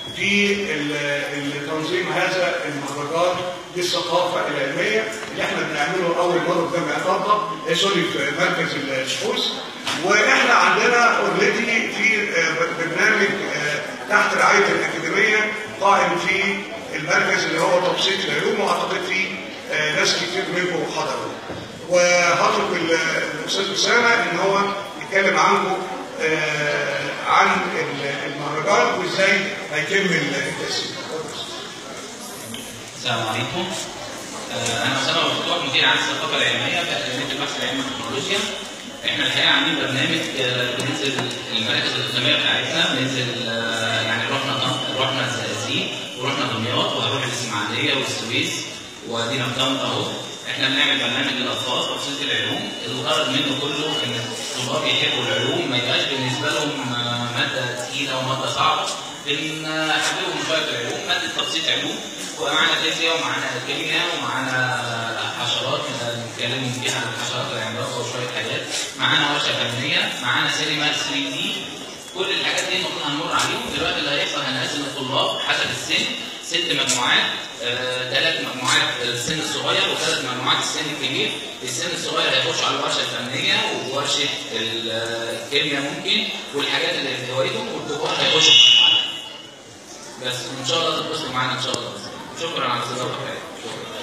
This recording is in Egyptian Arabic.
في ال- تنظيم هذا المهرجان للثقافه العلميه اللي احنا بنعمله اول مره في جامعه طنطا آه، سوري في مركز البحوث واحنا عندنا اوريدي في آه، برنامج آه، تحت رعايه الاكاديميه قائم في المركز اللي هو تبسيط العلوم واعتقد فيه آه، ناس كتير منكم حضروا وهترك ال- الاستاذ اسامه ان هو يتكلم عنكم آه، عن ال- المهرجان وازاي هيتم التسجيل السلام عليكم آه، انا اسامه مفتوح مدير عام الثقافه العلميه في اكاديميه البحث العلمي والتكنولوجيا احنا الحقيقه عاملين برنامج آه، بننزل المراكز الاسلاميه بتاعتنا بننزل آه، يعني رحنا طن- رحنا الزقازيق ورحنا دمياط وهنروح الاسماعيليه والسويس وادينا في طنطا اهو احنا بنعمل برنامج للاطفال تبسيط العلوم الغرض منه كله ان الطلاب يحبوا العلوم ما يبقاش بالنسبه لهم آه، ماده تقيله وماده صعبه بنحببهم شويه في العلوم ماده تبسيط علوم ومعانا فيزياء ومعانا كيمياء ومعانا حشرات نتكلم فيها عن الحشرات العملاقه وشويه حاجات معانا ورشه فنيه معانا سينما 3 دي كل الحاجات دي المفروض هنمر عليهم دلوقتي اللي هيحصل هنقسم الطلاب حسب السن ست مجموعات ثلاث مجموعات السن الصغير وثلاث مجموعات السن الكبير السن الصغير هيخش على الورشه الفنيه وورشه الكيمياء ممكن والحاجات اللي في هوايتهم والكبار هيخشوا في المجموعات. بس ان شاء الله تتبسطوا معانا ان شاء الله شكرا على الاستضافه بتاعتكم شكرا